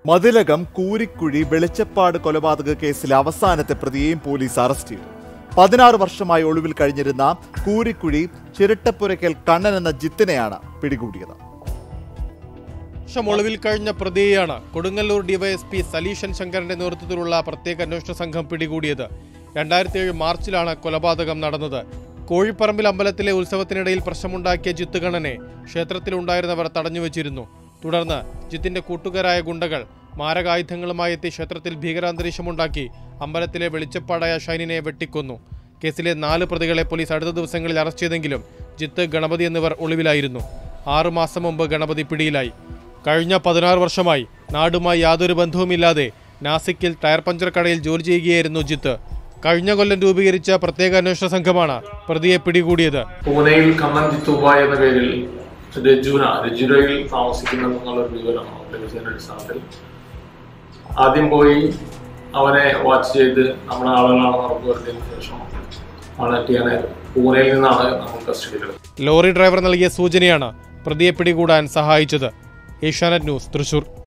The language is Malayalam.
മതിലകം കൂരിക്കുഴി വെളിച്ചപ്പാട് കൊലപാതക കേസിലെ അവസാനത്തെ പ്രതിയെയും പോലീസ് അറസ്റ്റ് ചെയ്തു പതിനാറ് വർഷമായി ഒളിവിൽ കഴിഞ്ഞിരുന്ന കൂരിക്കുഴി ചിരട്ടപ്പുരയ്ക്കൽ കണ്ണൻ എന്ന ജിത്തിനെയാണ് പിടികൂടിയത് വർഷം ഒളിവിൽ കഴിഞ്ഞ പ്രതിയെയാണ് കൊടുങ്ങല്ലൂർ ഡിവൈഎസ്പി സലീഷൻ ശങ്കരന്റെ നേതൃത്വത്തിലുള്ള പ്രത്യേക അന്വേഷണ സംഘം പിടികൂടിയത് രണ്ടായിരത്തി ഏഴ് മാർച്ചിലാണ് കൊലപാതകം നടന്നത് കോഴിപ്പറമ്പിൽ അമ്പലത്തിലെ ഉത്സവത്തിനിടയിൽ പ്രശ്നമുണ്ടാക്കിയ ജിത്തുകണ്ണനെ ക്ഷേത്രത്തിലുണ്ടായിരുന്നവർ തടഞ്ഞുവച്ചിരുന്നു തുടർന്ന് ജിത്തിന്റെ കൂട്ടുകാരായ ഗുണ്ടകൾ മാരകായുധങ്ങളുമായി എത്തി ക്ഷേത്രത്തിൽ ഭീകരാന്തരീക്ഷമുണ്ടാക്കി അമ്പലത്തിലെ വെളിച്ചപ്പാടായ ഷൈനിനെ വെട്ടിക്കൊന്നു കേസിലെ നാല് പ്രതികളെ പോലീസ് അടുത്ത ദിവസങ്ങളിൽ അറസ്റ്റ് ചെയ്തെങ്കിലും ജിത്ത് ഗണപതി എന്നിവർ ഒളിവിലായിരുന്നു ആറുമാസം മുമ്പ് ഗണപതി പിടിയിലായി കഴിഞ്ഞ പതിനാറ് വർഷമായി നാടുമായി യാതൊരു ബന്ധവുമില്ലാതെ നാസിക്കിൽ ടയർ പഞ്ചർ കടയിൽ ജോലി ചെയ്യുകയായിരുന്നു ജിത്ത് കഴിഞ്ഞ കൊല്ലം രൂപീകരിച്ച പ്രത്യേക അന്വേഷണ സംഘമാണ് പ്രതിയെ പിടികൂടിയത് പൂനെയിൽ കണ്ണൻ ജിത്തുബായ് എന്ന പേരിൽ രജുന രജുരയിൽ താമസിക്കുന്നെന്നുള്ളൊരു വിവരം നമുക്ക് ലഭിച്ചതിന്റെ അടിസ്ഥാനത്തിൽ ആദ്യം പോയി അവനെ വാച്ച് ചെയ്ത് നമ്മുടെ ആളുകളാണെന്ന് ഉറപ്പുവരുത്തിയതിനു ശേഷം ആണ് എത്തിയാനെ പൂനെയിൽ നിന്നാണ് നമ്മൾ കസ്റ്റഡിയിലെടുത്തത് ലോറി ഡ്രൈവർ നൽകിയ സൂചനയാണ് പ്രതിയെ പിടികൂടാൻ സഹായിച്ചത് ഏഷ്യാനെറ്റ് ന്യൂസ് തൃശൂർ